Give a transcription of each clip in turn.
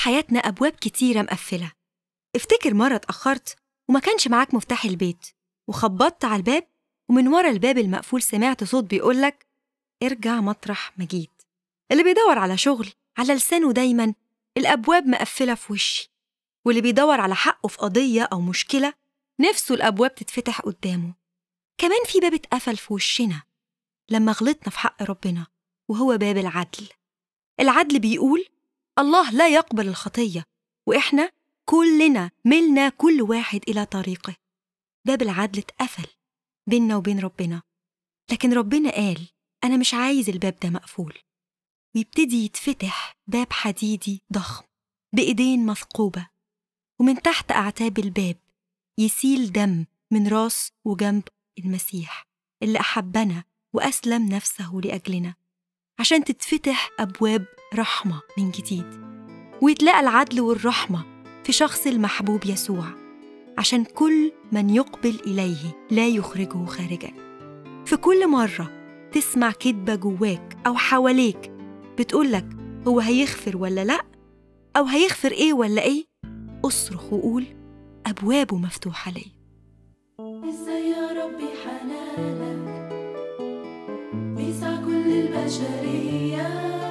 حياتنا أبواب كتيرة مقفلة افتكر مرة اتأخرت وما كانش معاك مفتاح البيت وخبطت على الباب ومن ورا الباب المقفول سمعت صوت بيقولك ارجع مطرح ما جيت اللي بيدور على شغل على لسانه دايما الأبواب مقفلة في وشي واللي بيدور على حقه في قضية أو مشكلة نفسه الأبواب تتفتح قدامه كمان في باب اتقفل في وشنا لما غلطنا في حق ربنا وهو باب العدل العدل بيقول الله لا يقبل الخطية وإحنا كلنا ملنا كل واحد إلى طريقه باب العدل اتقفل بيننا وبين ربنا لكن ربنا قال أنا مش عايز الباب ده مقفول ويبتدي يتفتح باب حديدي ضخم بإيدين مثقوبة ومن تحت أعتاب الباب يسيل دم من راس وجنب المسيح اللي أحبنا وأسلم نفسه لأجلنا عشان تتفتح أبواب رحمة من جديد ويتلاقى العدل والرحمة في شخص المحبوب يسوع عشان كل من يقبل إليه لا يخرجه خارجا في كل مرة تسمع كدبة جواك أو حواليك بتقولك هو هيغفر ولا لأ أو هيغفر إيه ولا إيه اصرخ وقول أبوابه مفتوحة لي ازاي يا ربي حنانك بيسع كل البشرية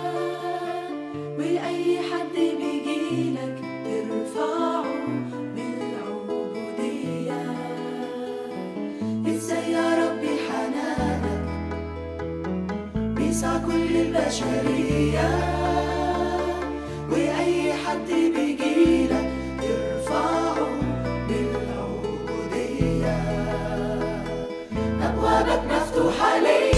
وأي حد بيجيلك ترفعه بالعبودية ازاي يا ربي حنانك بيسع كل البشرية وأي حد بيجيلك ترفعه بالعبودية أبوابك مفتوحة ليا